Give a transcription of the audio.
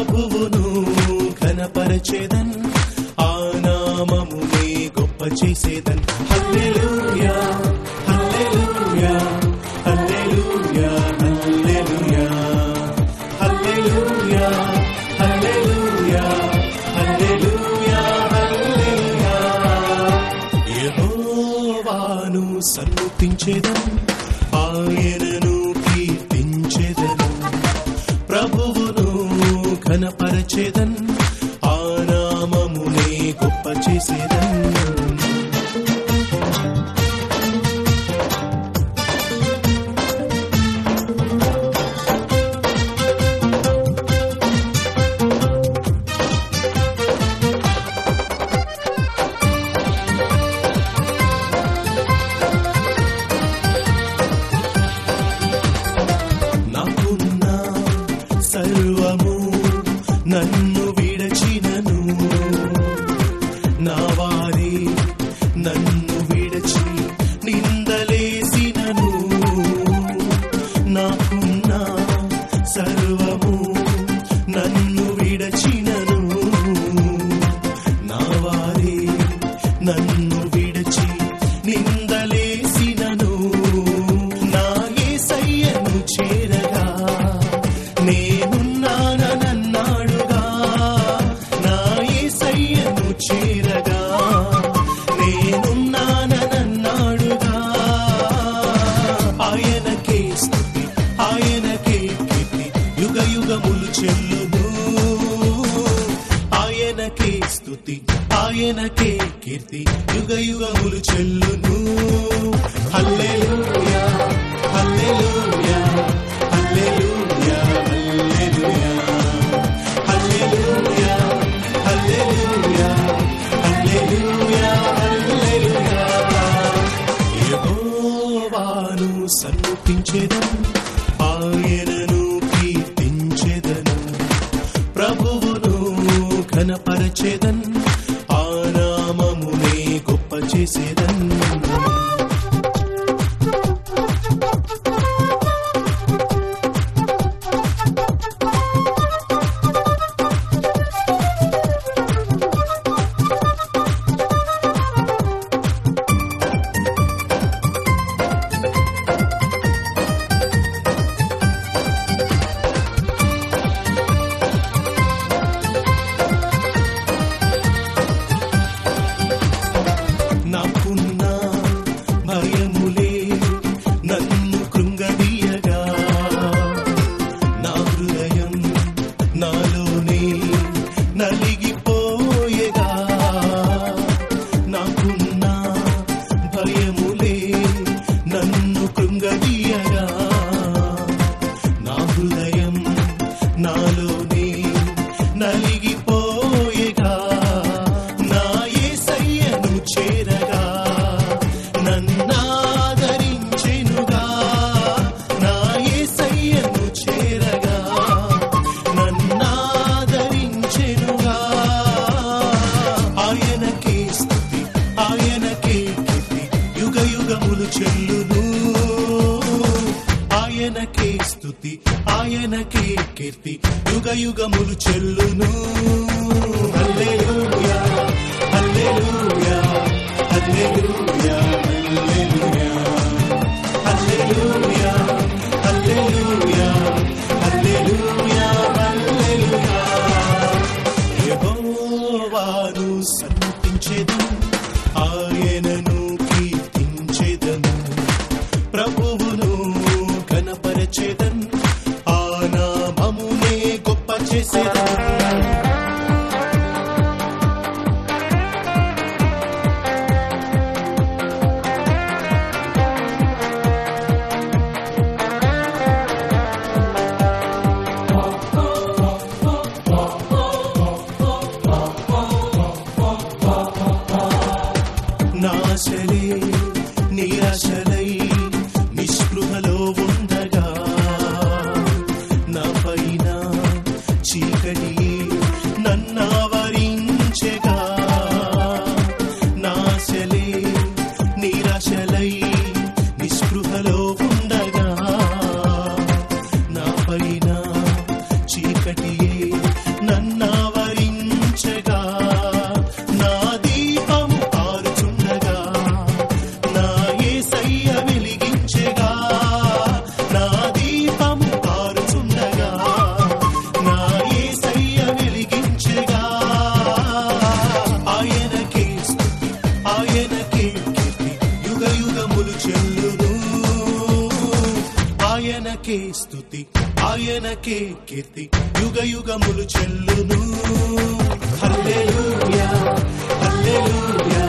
ప్రభువును ఘనపరచేదన్ ఆ నామమునే గొప్ప చేసేదన్ హల్లెలూయా హల్లెలూయా హల్లెలూయా హల్లెలూయా హల్లెలూయా హల్లెలూయా హల్లెలూయా హల్లెలూయా యెహోవాను సన్నుతించెదన్ ఆయనను కీర్తించెదను ప్రభువును ఘనపరచెదన్ ఆ నామమునే గొప్ప చేసేదన్ నాకున్న సర్వము నన్ను విడచినను నా వారి నన్ను విడచి నిందలేసినను నాకున్న సర్వము నన్ను విడచినను నా వారి నన్ను విడచి నిందలేసినను నా యేసయ్యను చేరగా నేనున్నానన్నాడుగా నా యేసయ్యను చేరగా నేనున్నానన్నాడుగా ఆయనకే స్తుతి ఆయనకే కీర్తి యుగ యుగములు చెల్లును ఆయనకే స్తుతి ఆయనకే కీర్తి యుగ యుగములు చెల్లును హల్లెలూయా హల్లెలూయా హల్లెలూయా హల్లెలూయా హల్లెలూయా హల్లెలూయా హల్లెలూయా హల్లెలూయా యెహోవాను సన్నుతించెదను ఆయనను కీర్తించెదను ప్రభువును ఘనపరచెదన్ ఆ నామమునే గొప్ప చేసేదన్ నాకున్న భయములే నన్ను కృంగదీయగా నా హృదయం నాలోనే నలిగిపోయేగా నాకున్న భయములే నన్ను కృంగదీయగా నా హృదయం నాలోనే నలిగిపోయేగా నా యేసయ్యను చేరగా నన్నాదరించెనుగా నా యేసయ్యను చేరగా నన్నాదరించెనుగా ఆయనకే స్తుతి ఆయనకే కీర్తి యుగ యుగములు చెల్లును ఆయనకే స్తుతి ఆయనకే కీర్తి యుగ యుగములు చెల్లును హల్లెలూయా హల్లెలూయా హల్లెలూయా హల్లెలూయా హల్లెలూయా హల్లెలూయా హల్లెలూయా యెహోవాను సన్నుతించెదను ఆయనను కీర్తించెదను ప్రభువును ఘనపరచెదన్ ఆ నామమునే గొప్ప చేసేదన్ నాశలే నిరాశలై నిస్పృహలో ఉండగా నా పైన చీకటి ఆయనకే స్తుతి ఆయనకే కీర్తి యుగ యుగములు చెల్లును హల్లెలూయా హల్లెలూయా